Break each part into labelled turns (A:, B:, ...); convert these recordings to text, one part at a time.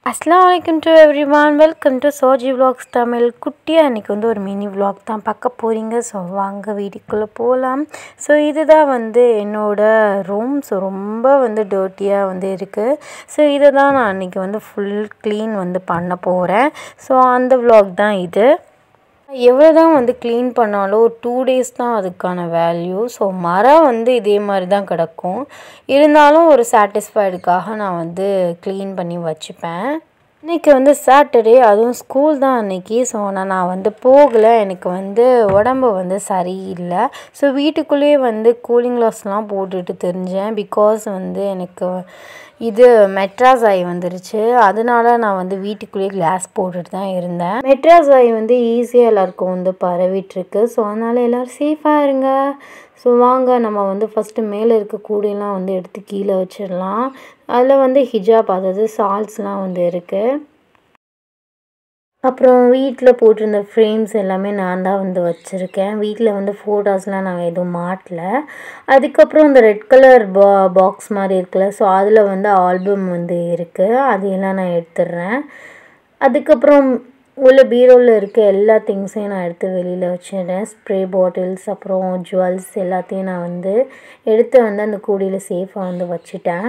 A: அஸ்லாம் வலைக்கம் to everyone welcome to Soji vlogs Tamil குட்டியாக இன்றைக்கி வந்து ஒரு மினி vlog தான் பார்க்க போகிறீங்க ஸோ வாங்க வீட்டுக்குள்ளே போகலாம் ஸோ இதுதான் வந்து என்னோடய ரூம் ஸோ ரொம்ப வந்து டர்ட்டியாக வந்து இருக்குது ஸோ இதை தான் நான் இன்றைக்கி வந்து ஃபுல் க்ளீன் வந்து பண்ண போகிறேன் ஸோ அந்த vlog தான் இது எவ்வளோ தான் வந்து க்ளீன் பண்ணாலும் ஒரு டூ டேஸ் தான் அதுக்கான வேல்யூ ஸோ மரம் வந்து இதே மாதிரி தான் கிடக்கும் இருந்தாலும் ஒரு சாட்டிஸ்ஃபைடுக்காக நான் வந்து க்ளீன் பண்ணி வச்சுப்பேன் இன்றைக்கி வந்து சாட்டர்டே அதுவும் ஸ்கூல் தான் அன்றைக்கி ஸோ நான் நான் வந்து போகலை எனக்கு வந்து உடம்பு வந்து சரியில்லை ஸோ வீட்டுக்குள்ளேயே வந்து கூலிங் கிளாஸ்லாம் போட்டுட்டு தெரிஞ்சேன் பிகாஸ் வந்து எனக்கு இது மெட்ராஸ் ஆகி வந்துருச்சு அதனால நான் வந்து வீட்டுக்குள்ளேயே கிளாஸ் போட்டுட்டு தான் இருந்தேன் மெட்ராஸ் ஆகி வந்து ஈஸியாக எல்லாருக்கும் வந்து பரவிட்டுருக்கு ஸோ அதனால் எல்லோரும் சேஃபாக இருங்க ஸோ வாங்க நம்ம வந்து ஃபஸ்ட்டு மேலே இருக்க கூடையெல்லாம் வந்து எடுத்து கீழே வச்சிடலாம் அதில் வந்து ஹிஜாப் அதாவது சால்ஸ்லாம் வந்து இருக்குது அப்புறம் வீட்டில் போட்டிருந்த ஃப்ரேம்ஸ் எல்லாமே நான் தான் வந்து வச்சுருக்கேன் வீட்டில் வந்து ஃபோட்டோஸ்லாம் நாங்கள் எதுவும் மாட்டல அதுக்கப்புறம் இந்த ரெட் கலர் பா பாக்ஸ் மாதிரி இருக்குல்ல ஸோ அதில் வந்து ஆல்பம் வந்து இருக்குது அதையெல்லாம் நான் எடுத்துடுறேன் அதுக்கப்புறம் உள்ள பீரோவில் இருக்க எல்லா திங்ஸையும் நான் எடுத்து வெளியில் வச்சிடுறேன் ஸ்ப்ரே பாட்டில்ஸ் அப்புறம் ஜுவல்ஸ் எல்லாத்தையும் நான் வந்து எடுத்து வந்து அந்த கூடையில் சேஃபாக வந்து வச்சுட்டேன்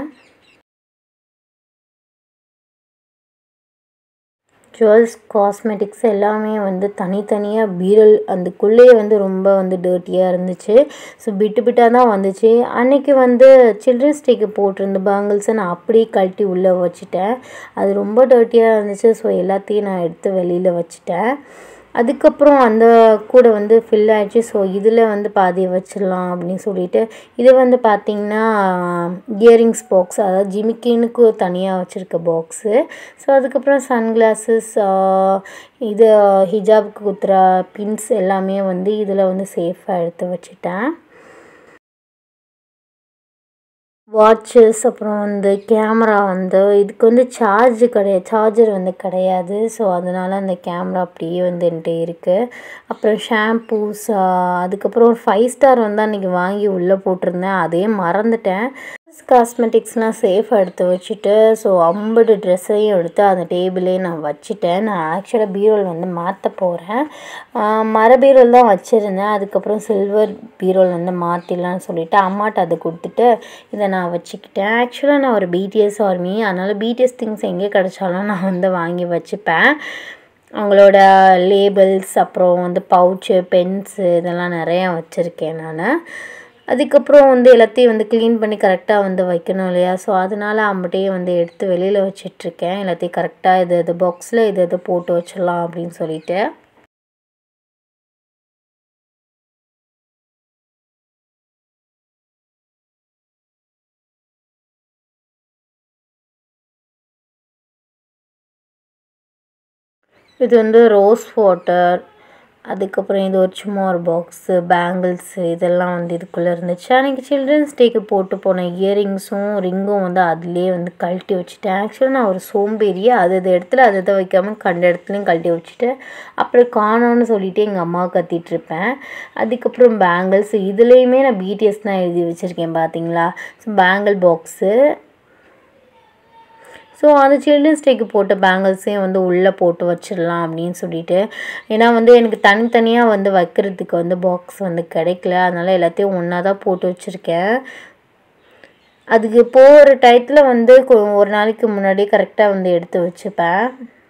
A: ஜுவல்ஸ் காஸ்மெட்டிக்ஸ் எல்லாமே வந்து தனித்தனியாக பீரல் அதுக்குள்ளேயே வந்து ரொம்ப வந்து டர்ட்டியாக இருந்துச்சு ஸோ பிட்டு பிட்டாக தான் வந்துச்சு அன்றைக்கி வந்து சில்ட்ரன்ஸ் டேக்கு போட்டிருந்த பேங்கிள்ஸை நான் அப்படியே கழட்டி உள்ளே வச்சுட்டேன் அது ரொம்ப டர்ட்டியாக இருந்துச்சு ஸோ எல்லாத்தையும் நான் எடுத்து வெளியில் வச்சுட்டேன் அதுக்கப்புறம் அந்த கூட வந்து ஃபில் ஆகிடுச்சு ஸோ இதில் வந்து பாதி வச்சிடலாம் அப்படின்னு சொல்லிட்டு இது வந்து பார்த்திங்கன்னா இயரிங்ஸ் பாக்ஸ் அதாவது ஜிமிக்கினுக்கு தனியாக வச்சுருக்க பாக்ஸு ஸோ அதுக்கப்புறம் சன்கிளாஸஸ் இது ஹிஜாப்க்கு குத்துற பின்ஸ் எல்லாமே வந்து இதில் வந்து சேஃபாக எடுத்து வச்சுட்டேன் வாட்சஸ் அப்புறம் வந்து கேமரா வந்து இதுக்கு வந்து சார்ஜ் கிடையாது சார்ஜர் வந்து கிடையாது ஸோ அதனால் அந்த கேமரா அப்படியே வந்து என்கிட்ட இருக்குது அப்புறம் ஷாம்பூஸ் அதுக்கப்புறம் ஒரு ஃபைவ் ஸ்டார் வந்து அன்றைக்கி வாங்கி உள்ளே போட்டிருந்தேன் அதே மறந்துட்டேன் காஸ்மெட்டிக்ஸ்லாம் சேஃபாக எடுத்து வச்சுட்டு ஸோ ஐம்பது ட்ரெஸ்ஸையும் எடுத்து அந்த டேபிளே நான் வச்சுட்டேன் நான் ஆக்சுவலாக பீரோல் வந்து மாற்ற போகிறேன் மர பீரோல் தான் வச்சுருந்தேன் அதுக்கப்புறம் சில்வர் பீரோல் வந்து மாற்றிடலான்னு சொல்லிவிட்டு அம்மாட்ட அதை கொடுத்துட்டு இதை நான் வச்சுக்கிட்டேன் ஆக்சுவலாக நான் ஒரு பிடிஎஸ் ஆர்மி அதனால் பிடிஎஸ் திங்ஸ் எங்கே கிடச்சாலும் நான் வந்து வாங்கி வச்சுப்பேன் அவங்களோட லேபிள்ஸ் அப்புறம் வந்து பவுச்சு பென்ஸு இதெல்லாம் நிறையா வச்சுருக்கேன் நான் அதுக்கப்புறம் வந்து எல்லாத்தையும் வந்து க்ளீன் பண்ணி கரெக்டாக வந்து வைக்கணும் இல்லையா ஸோ அதனால் அம்பட்டையும் வந்து எடுத்து வெளியில் வச்சிட்ருக்கேன் எல்லாத்தையும் கரெக்டாக இது இது பாக்ஸில் இது இது போட்டு வச்சிடலாம் அப்படின்னு சொல்லிட்டு இது வந்து ரோஸ் வாட்டர் அதுக்கப்புறம் இது ஒரு சும்மா ஒரு பாக்ஸு பேங்கிள்ஸு இதெல்லாம் வந்து இதுக்குள்ளே இருந்துச்சு அன்றைக்கி சில்ட்ரன்ஸ் டேக்கு போட்டு போன இயரிங்ஸும் ரிங்கும் வந்து அதுலேயே வந்து கழட்டி வச்சுட்டேன் ஆக்சுவலாக நான் ஒரு சோம்பேறியை அது அது இடத்துல அதை அதை வைக்காமல் கண்ட இடத்துலையும் கழட்டி வச்சுட்டு அப்புறம் காணோன்னு சொல்லிட்டு எங்கள் அம்மா கத்திட்ருப்பேன் அதுக்கப்புறம் பேங்கிள்ஸ் இதுலேயுமே நான் பிடிஎஸ் தான் எழுதி வச்சுருக்கேன் பார்த்தீங்களா ஸோ பேங்கிள் பாக்ஸு ஸோ அந்த சில்ட்ரன்ஸ் டேக்கு போட்ட பேங்கிள்ஸையும் வந்து உள்ளே போட்டு வச்சிடலாம் அப்படின்னு சொல்லிட்டு ஏன்னா வந்து எனக்கு தனித்தனியாக வந்து வைக்கிறதுக்கு வந்து பாக்ஸ் வந்து கிடைக்கல அதனால் எல்லாத்தையும் ஒன்றா தான் போட்டு வச்சுருக்கேன் அதுக்கு போகிற டயத்தில் வந்து ஒரு நாளைக்கு முன்னாடி கரெக்டாக வந்து எடுத்து வச்சுப்பேன்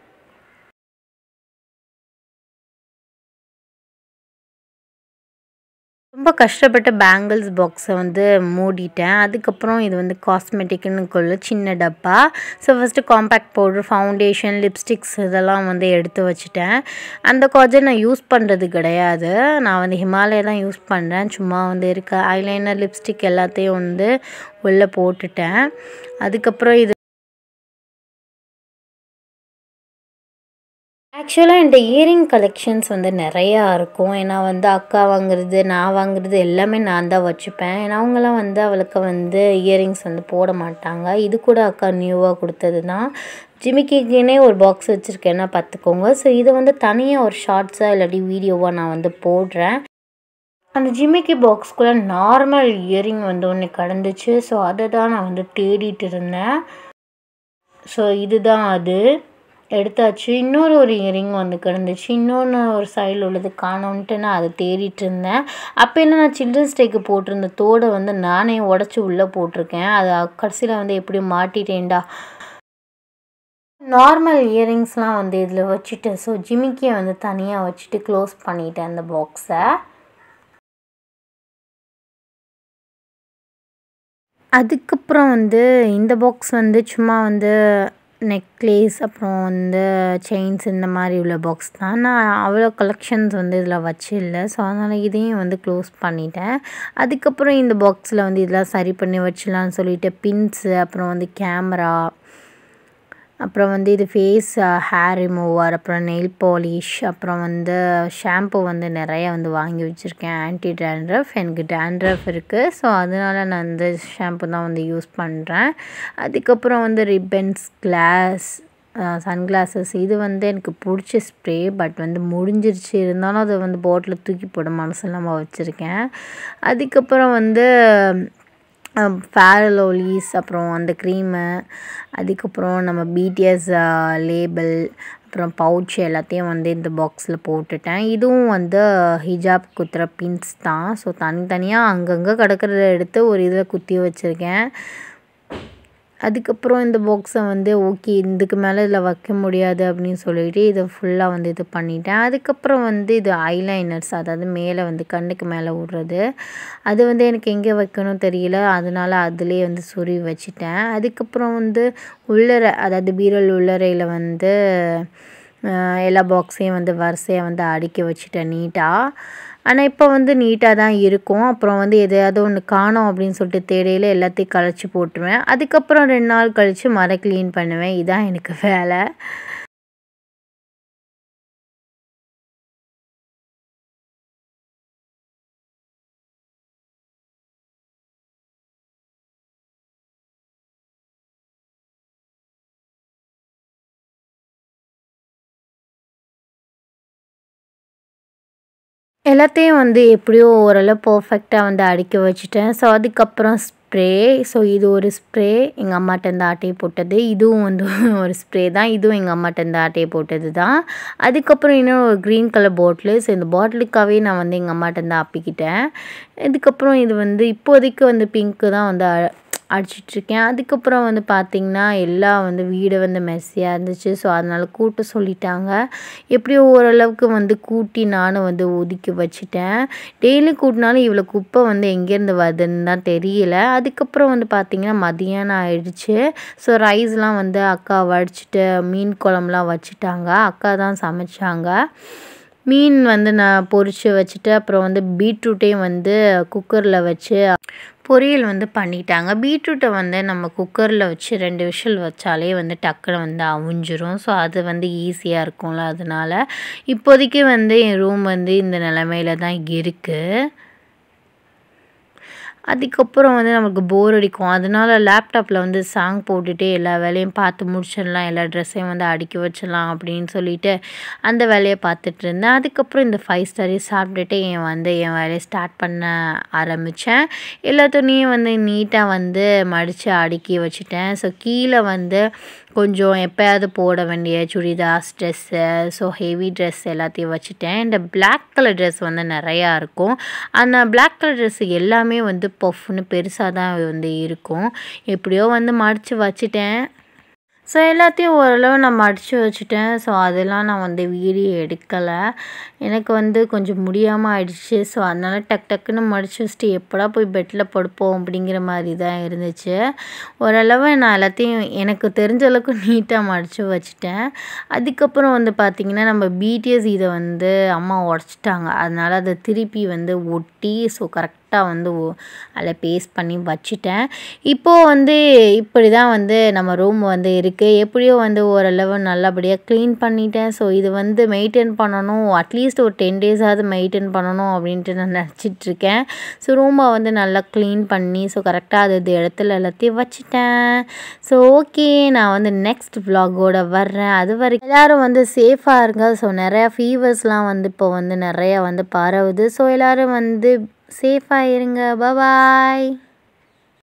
A: ரொம்ப கஷ்டப்பட்ட பேங்கிள்ஸ் பாக்ஸை வந்து மூடிட்டேன் அதுக்கப்புறம் இது வந்து காஸ்மெட்டிக்குன்னுக்குள்ள சின்ன டப்பா so first compact powder foundation lipsticks இதெல்லாம் வந்து எடுத்து வச்சுட்டேன் அந்த காஜல் நான் யூஸ் பண்ணுறது கிடையாது நான் வந்து ஹிமாலயா தான் யூஸ் பண்ணுறேன் சும்மா வந்து இருக்க ஐலைனர் லிப்ஸ்டிக் எல்லாத்தையும் வந்து உள்ளே போட்டுட்டேன் அதுக்கப்புறம் இது ஆக்சுவலாக என்கிட்ட இயரிங் கலெக்ஷன்ஸ் வந்து நிறையா இருக்கும் ஏன்னா வந்து அக்கா வாங்குறது நான் வாங்குறது எல்லாமே நான் தான் வச்சுப்பேன் ஏன்னா அவங்களாம் வந்து அவளுக்கு வந்து இயரிங்ஸ் வந்து போட மாட்டாங்க இது கூட அக்கா நியூவாக கொடுத்தது தான் ஜிமிக்கிக்குன்னே ஒரு பாக்ஸ் வச்சுருக்கேன்னா பார்த்துக்கோங்க ஸோ இதை வந்து தனியாக ஒரு ஷார்ட்ஸாக இல்லாட்டி வீடியோவாக நான் வந்து போடுறேன் அந்த ஜிமிக்கி பாக்ஸ்குள்ளே நார்மல் இயரிங் வந்து ஒன்று கிடந்துச்சு ஸோ அதை தான் நான் வந்து தேடிட்டு இருந்தேன் ஸோ இதுதான் அது எடுத்தாச்சு இன்னொரு ஒரு இயரிங் வந்து கிடந்துச்சு இன்னொன்று ஒரு சைடில் உள்ளது காணோன்ட்டு நான் அதை தேடிட்டு இருந்தேன் அப்போ என்ன நான் சில்ட்ரன்ஸ் டேக்கு போட்டிருந்த தோடை வந்து நானே உடச்சி உள்ளே போட்டிருக்கேன் அது கடைசியில் வந்து எப்படியும் மாட்டிட்டேன்டா நார்மல் இயரிங்ஸ்லாம் வந்து இதில் வச்சுட்டு ஸோ ஜிமிக்கியை வந்து தனியாக வச்சுட்டு க்ளோஸ் பண்ணிட்டேன் அந்த பாக்ஸை அதுக்கப்புறம் வந்து இந்த பாக்ஸ் வந்து சும்மா வந்து நெக்லேஸ் அப்புறம் வந்து செயின்ஸ் இந்த மாதிரி உள்ள பாக்ஸ் தான் நான் அவ்வளோ கலெக்ஷன்ஸ் வந்து இதில் வச்சு இல்லை ஸோ அதனால் இதையும் வந்து க்ளோஸ் பண்ணிட்டேன் அதுக்கப்புறம் இந்த பாக்ஸில் வந்து இதெல்லாம் சரி பண்ணி வச்சிடலான்னு சொல்லிட்டு பின்ஸு அப்புறம் வந்து கேமரா அப்புறம் வந்து இது ஃபேஸ் ஹேர் ரிமூவர் அப்புறம் நெயில் பாலிஷ் அப்புறம் வந்து ஷாம்பு வந்து நிறைய வந்து வாங்கி வச்சுருக்கேன் ஆன்டி டேண்ட்ரஃப் எனக்கு டேண்ட்ரஃப் இருக்குது ஸோ அதனால நான் இந்த ஷாம்பு தான் வந்து யூஸ் பண்ணுறேன் அதுக்கப்புறம் வந்து ரிப்பன்ஸ் கிளாஸ் சன்கிளாஸஸ் இது வந்து எனக்கு பிடிச்ச ஸ்ப்ரே பட் வந்து முடிஞ்சிருச்சு இருந்தாலும் அதை வந்து பாட்டில் தூக்கி போட மனசு இல்லாமல் வச்சுருக்கேன் அதுக்கப்புறம் வந்து ஃபேரலோலிஸ் அப்புறம் அந்த க்ரீமு அதுக்கப்புறம் நம்ம பிடிஎஸ் லேபிள் அப்புறம் பவுச் எல்லாத்தையும் வந்து இந்த பாக்ஸில் போட்டுட்டேன் இதுவும் வந்து ஹிஜாப் குத்துற பின்ஸ் தான் ஸோ தனித்தனியாக அங்கங்கே கிடக்கிறத எடுத்து ஒரு இதில் குத்தி வச்சுருக்கேன் அதுக்கப்புறம் இந்த பாக்ஸை வந்து ஓகே இதுக்கு மேலே இதில் வைக்க முடியாது அப்படின்னு சொல்லிட்டு இதை ஃபுல்லாக வந்து இது பண்ணிட்டேன் அதுக்கப்புறம் வந்து இது ஐலைனர்ஸ் அதாவது மேலே வந்து கண்ணுக்கு மேலே விட்றது அது வந்து எனக்கு எங்கே வைக்கணும் தெரியல அதனால அதிலே வந்து சொருவி வச்சுட்டேன் அதுக்கப்புறம் வந்து உள்ளறை அதாவது பீரல் உள்ளறையில் வந்து எல்லா பாக்ஸையும் வந்து வரிசையாக வந்து அடுக்கி வச்சுட்டேன் நீட்டாக ஆனால் இப்போ வந்து நீட்டாக தான் இருக்கும் அப்புறம் வந்து எதையாவது ஒன்று காணோம் அப்படின்னு சொல்லிட்டு தேடையில் எல்லாத்தையும் கழிச்சு போட்டுருவேன் அதுக்கப்புறம் ரெண்டு நாள் கழித்து மர க்ளீன் பண்ணுவேன் இதான் எனக்கு வேலை எல்லாத்தையும் வந்து எப்படியோ ஓரளவு பர்ஃபெக்டாக வந்து அடுக்கி வச்சுட்டேன் ஸோ அதுக்கப்புறம் ஸ்ப்ரே ஸோ இது ஒரு ஸ்ப்ரே எங்கள் அம்மாட்ட இந்த ஆட்டையை போட்டது இதுவும் வந்து ஒரு ஸ்ப்ரே தான் இதுவும் எங்கள் அம்மாட்ட இந்த ஆட்டையை போட்டது தான் அதுக்கப்புறம் இன்னும் ஒரு க்ரீன் கலர் பாட்டிலு ஸோ இந்த பாட்டிலுக்காகவே நான் வந்து எங்கள் அம்மாட்ட இருந்து ஆப்பிக்கிட்டேன் இதுக்கப்புறம் இது வந்து இப்போதைக்கு வந்து பிங்க்கு தான் வந்து அடிச்சிட்ருக்கேன் அதுக்கப்புறம் வந்து பார்த்திங்கன்னா எல்லாம் வந்து வீடு வந்து மெஸ்ஸியாக இருந்துச்சு ஸோ அதனால் கூட்ட சொல்லிட்டாங்க எப்படியோ ஓரளவுக்கு வந்து கூட்டி நானும் வந்து ஒதுக்கி வச்சுட்டேன் டெய்லி கூட்டினாலும் இவ்வளோ குப்பை வந்து எங்கேருந்து வருதுன்னு தான் தெரியல அதுக்கப்புறம் வந்து பார்த்திங்கன்னா மதியானம் ஆயிடுச்சு ஸோ ரைஸ்லாம் வந்து அக்கா வடிச்சிட்டு மீன் குழம்புலாம் வச்சுட்டாங்க அக்கா தான் சமைச்சாங்க மீன் வந்து நான் பொரித்து வச்சுட்டு அப்புறம் வந்து பீட்ரூட்டையும் வந்து குக்கரில் வச்சு பொரியல் வந்து பண்ணிட்டாங்க பீட்ரூட்டை வந்து நம்ம குக்கரில் வச்சு ரெண்டு விஷல் வச்சாலே வந்து டக்குன்னு வந்து அவிஞ்சிரும் ஸோ அது வந்து ஈஸியாக இருக்கும்ல அதனால இப்போதைக்கு வந்து என் ரூம் வந்து இந்த நிலமையில தான் இருக்குது அதுக்கப்புறம் வந்து நமக்கு போர் அடிக்கும் அதனால லேப்டாப்பில் வந்து சாங் போட்டுகிட்டே எல்லா வேலையும் பார்த்து முடிச்சிடலாம் எல்லா ட்ரெஸ்ஸையும் வந்து அடுக்கி வச்சிடலாம் அப்படின்னு சொல்லிட்டு அந்த வேலையை பார்த்துட்டு இருந்தேன் அதுக்கப்புறம் இந்த ஃபைவ் ஸ்டாரி சாப்பிட்டுட்டு என் வந்து என் வேலையை ஸ்டார்ட் பண்ண ஆரம்பித்தேன் எல்லா துணியும் வந்து நீட்டாக வந்து மடித்து அடுக்கி வச்சுட்டேன் ஸோ கீழே வந்து கொஞ்சம் எப்போயாவது போட வேண்டிய churidars dress so heavy dress எல்லாத்தையும் வச்சுட்டேன் இந்த பிளாக் கலர் ட்ரெஸ் வந்து நிறையா இருக்கும் அந்த பிளாக் கலர் ட்ரெஸ் எல்லாமே வந்து பஃப்னு பெருசாக தான் வந்து இருக்கும் எப்படியோ வந்து மடித்து வச்சுட்டேன் ஸோ எல்லாத்தையும் ஓரளவு நான் மடித்து வச்சுட்டேன் ஸோ அதெல்லாம் நான் வந்து வீடியோ எடுக்கலை எனக்கு வந்து கொஞ்சம் முடியாமல் ஆயிடுச்சு ஸோ அதனால் டக் டக்குன்னு மடித்து வச்சுட்டு எப்படா போய் பெட்டில் படுப்போம் அப்படிங்கிற மாதிரி தான் இருந்துச்சு ஓரளவு நான் எல்லாத்தையும் எனக்கு தெரிஞ்ச அளவுக்கு நீட்டாக மடித்து வச்சுட்டேன் அதுக்கப்புறம் வந்து பார்த்திங்கன்னா நம்ம பிடிஎஸ் இதை வந்து அம்மா உடச்சிட்டாங்க அதனால் அதை திருப்பி வந்து ஒட்டி ஸோ கரெக்டாக வந்து அதில் பேஸ்ட் பண்ணி வச்சுட்டேன் இப்போது வந்து இப்படி தான் வந்து நம்ம ரூம் வந்து இருக்குது எப்படியோ வந்து ஓரளவு நல்லபடியாக க்ளீன் பண்ணிட்டேன் ஸோ இது வந்து மெயின்டைன் பண்ணணும் அட்லீஸ்ட் ஒரு டென் டேஸாவது மெயின்டைன் பண்ணணும் அப்படின்ட்டு நான் நினச்சிட்ருக்கேன் ஸோ ரூமை வந்து நல்லா க்ளீன் பண்ணி ஸோ கரெக்டாக அது இது இடத்துல எல்லாத்தையும் வச்சுட்டேன் ஸோ ஓகே நான் வந்து நெக்ஸ்ட் vlog-ஓட வர்றேன் அது வரைக்கும் எல்லோரும் வந்து சேஃபாக இருங்க ஸோ நிறையா ஃபீவர்ஸ்லாம் வந்து இப்போ வந்து நிறையா வந்து பரவுது ஸோ எல்லோரும் வந்து சேஃபாக இருங்க பாய்